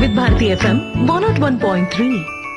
వివిధ Bharati FM one naught one point three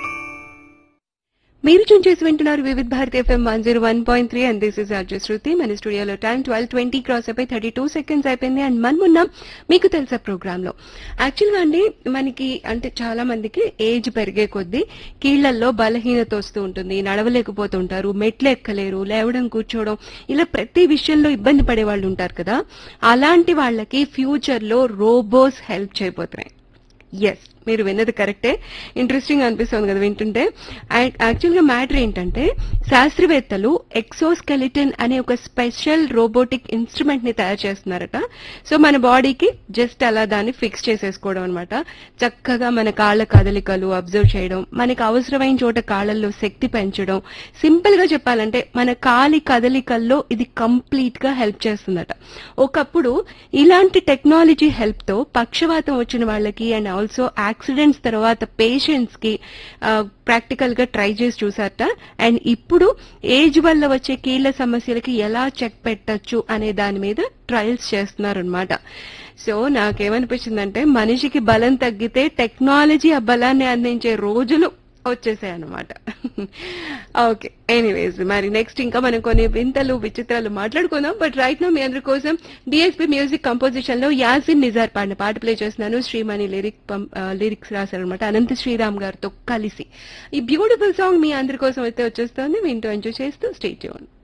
మీరు చూన్ చేసి వింటున్నారు Vividh Bharati FM one zero one point three and this is RJ Shruti మన స్టూడియోలో టైం ట్వెల్వ్ ట్వంటీ క్రాస్ అయిపోయి థర్టీ టూ సెకండ్స్ అయిపోయింది అండ్ మనం ఉన్నాం మీకు తెలుసా ప్రోగ్రామ్ లో యాక్చువల్ గా అండి మనకి అంటే చాలా మందికి ఏజ్ పెరిగే కొద్దీ కీళ్లల్లో బలహీనత వస్తూ ఉంటుంది నడవలేకపోతుంటారు మెట్లు ఎక్కలేరు లేవడం కూర్చోవడం ఇలా ప్రతి విషయంలో ఇబ్బంది పడే వాళ్ళు ఉంటారు కదా అలాంటి వాళ్ళకి ఫ్యూచర్ లో రోబోస్ హెల్ప్ చేయబోతున్నాయి ఎస్ మీరు విన్నది కరెక్టే ఇంట్రెస్టింగ్ అనిపిస్తుంది కదా వింటుంటే అండ్ యాక్చువల్ గా మ్యాటర్ ఏంటంటే శాస్త్రవేత్తలు ఎక్సోస్కెలిటన్ అనే ఒక స్పెషల్ రోబోటిక్ ఇన్స్ట్రుమెంట్ ని తయారు చేస్తున్నారట సో మన బాడీకి జస్ట్ అలా దాన్ని ఫిక్స్ చేసేసుకోవడం అనమాట చక్కగా మన కాళ్ళ కదలికలు అబ్జర్వ్ చేయడం మనకి అవసరమైన చోట కాళ్ళల్లో శక్తి పెంచడం సింపుల్ గా చెప్పాలంటే మన కాలి కదలికల్లో ఇది కంప్లీట్ గా హెల్ప్ చేస్తుందట ఒకప్పుడు ఇలాంటి టెక్నాలజీ హెల్ప్ తో పక్షవాతం వచ్చిన వాళ్ళకి అండ్ ఆల్సో యాక్సిడెంట్స్ తర్వాత పేషెంట్స్ కి ప్రాక్టికల్ గా ట్రై చేసి చూసారట అండ్ ఇప్పుడు ఏజ్ వల్ల వచ్చే కీళ్ల సమస్యలకి ఎలా చెక్ పెట్టచ్చు అనే దాని మీద ట్రయల్స్ చేస్తున్నారు అనమాట సో నాకేమనిపించిందంటే మనిషికి బలం తగ్గితే టెక్నాలజీ ఆ బలాన్ని అందించే రోజులు వచ్చేసాయి అనమాట ఓకే ఎనీవేస్ మరి నెక్స్ట్ ఇంకా మనం కొన్ని వింతలు విచిత్రాలు మాట్లాడుకుందాం బట్ రైట్ నో మీ అందరి కోసం డిఎస్పి మ్యూజిక్ కంపోజిషన్ లో యాసిన్ నిజార్ పాడిన పాట ప్లే చేస్తున్నాను శ్రీమణి లిరిక్ లిరిక్స్ రాశారనమాట అనంత శ్రీరామ్ గారితో కలిసి ఈ బ్యూటిఫుల్ సాంగ్ మీ అందరి కోసం అయితే వచ్చేస్తుంది వింటూ ఎంజాయ్ చేస్తూ స్టేట్ చేయండి